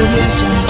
audio jungle.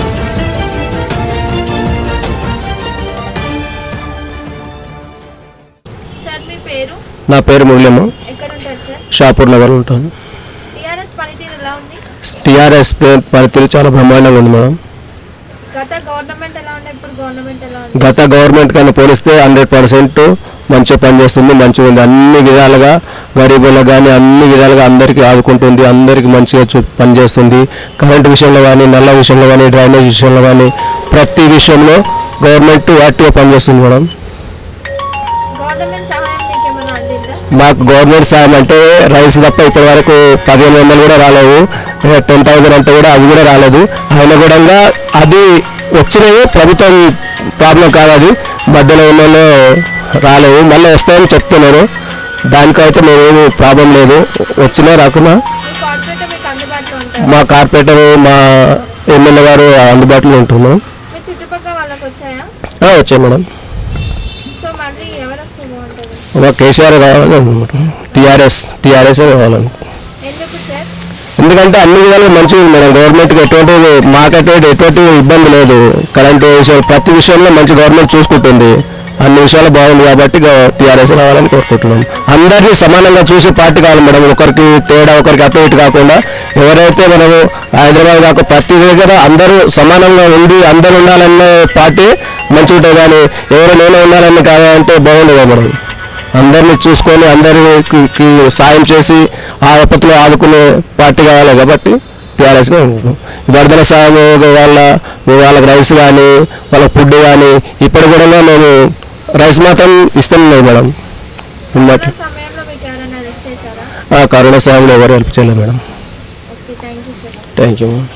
Sir మీ పేరు నా పేరు మురళమ్మ ఎక్కడ ఉంటారు సార్ షాపూర్ నగర్ ఉంటాను టీఆర్ఎస్ పనితీరు ఎలా ఉంది టీఆర్ఎస్ పనితీరు చాలా బ్రహ్మాండంగా ఉంది మేడం గత గవర్నమెంట్ ఎలా ఉండే ఇప్పుడు గవర్నమెంట్ ఎలా ఉంది గత గవర్నమెంట్ కన్నా పోలిస్తే హండ్రెడ్ పర్సెంట్ మంచిగా పనిచేస్తుంది మంచిగా ఉంది అన్ని విధాలుగా గరీబులకు కానీ అన్ని విధాలుగా అందరికీ ఆదుకుంటుంది అందరికీ మంచిగా చూ- పనిచేస్తుంది కరెంటు విషయంలో కానీ నల్ల విషయంలో కానీ డ్రైనేజ్ విషయంలో కానీ ప్రతి విషయంలో గవర్నమెంట్ యాక్టివ్గా పనిచేస్తుంది మేడం గవర్నమెంట్ సహాయం మీకు ఏమైనా అందిందా మాకు గవర్నమెంట్ సాయం అంటే రైస్ తప్ప ఇప్పటి వరకు పదిహేను వందలు కూడా రాలేవు టెన్ థౌసండ్ అంటే కూడా అది కూడా రాలేదు అయినా కూడా అది వచ్చినవి ప్రభుత్వం ప్రాబ్లం కాదు అది మధ్యలో ఉన్న వాళ్ళు రాలేవు మళ్ళీ వస్తాయని చెప్తున్నారు దానికైతే మేమేమి ప్రాబ్లం లేదు వచ్చినా రాకున్నా మీ కార్పొరేటర్ మీకు అందుబాటులో ఉంటారు మా కార్పొరేటర్ మా ఎమ్మెల్యే గారు అందుబాటులో ఉంటున్నాం మీ చుట్టుపక్కల వాళ్ళకి వచ్చాయా ఆ, వచ్చాయి మేడం సో మళ్ళీ ఎవరు వస్తే బాగుంటుంది మా కేసీఆర్ కావాలని అనుకుంటున్నాం టీఆర్ఎస్ టీఆర్ఎస్ కావాలని ఎందుకు సార్ ఎందుకంటే అన్ని విధాలుగా మంచిగా ఉంది మేడం గవర్నమెంట్కి ఎటువంటి మాకైతే ఎటువంటి ఇబ్బంది లేదు కరెంటు విషయం ప్రతి విషయంలో మంచి గవర్నమెంట్ చూసుకుంటుంది అన్ని విషయాలు బాగుంది కాబట్టి టీఆర్ఎస్ రావాలని కోరుకుంటున్నాం అందరినీ సమానంగా చూసే పార్టీ కావాలి మేడం ఒకరికి తేడా ఒకరికి అటు ఇటు కాకుండా ఎవరైతే మనము హైదరాబాద్ కాక ప్రతి దగ్గర అందరూ సమానంగా ఉండి అందరూ ఉండాలనే పార్టీ మంచిగా ఉంటుంది కానీ ఎవరు నేనే ఉండాలని కాదంటే బాగుండదు కదా మేడం అందరినీ చూసుకొని అందరికి సాయం చేసి ఆ ఆపత్తులో ఆదుకునే పార్టీ కావాలి కాబట్టి టీఆర్ఎస్గా ఉంటున్నాం వరదల సాయం వాళ్ళ వాళ్ళకి రైస్ కానీ వాళ్ళకి ఫుడ్ కానీ ఇప్పటి కూడా మేము రైస్ మాత్రం ఇస్తున్నాం మేడం ఉన్నట్టు కరోనా సమయంలో మీకు ఎవరైనా హెల్ప్ చేశారా ఆ కరోనా సాయంలో ఎవరు హెల్ప్ చేయలేదు madam okay thank you sir thank you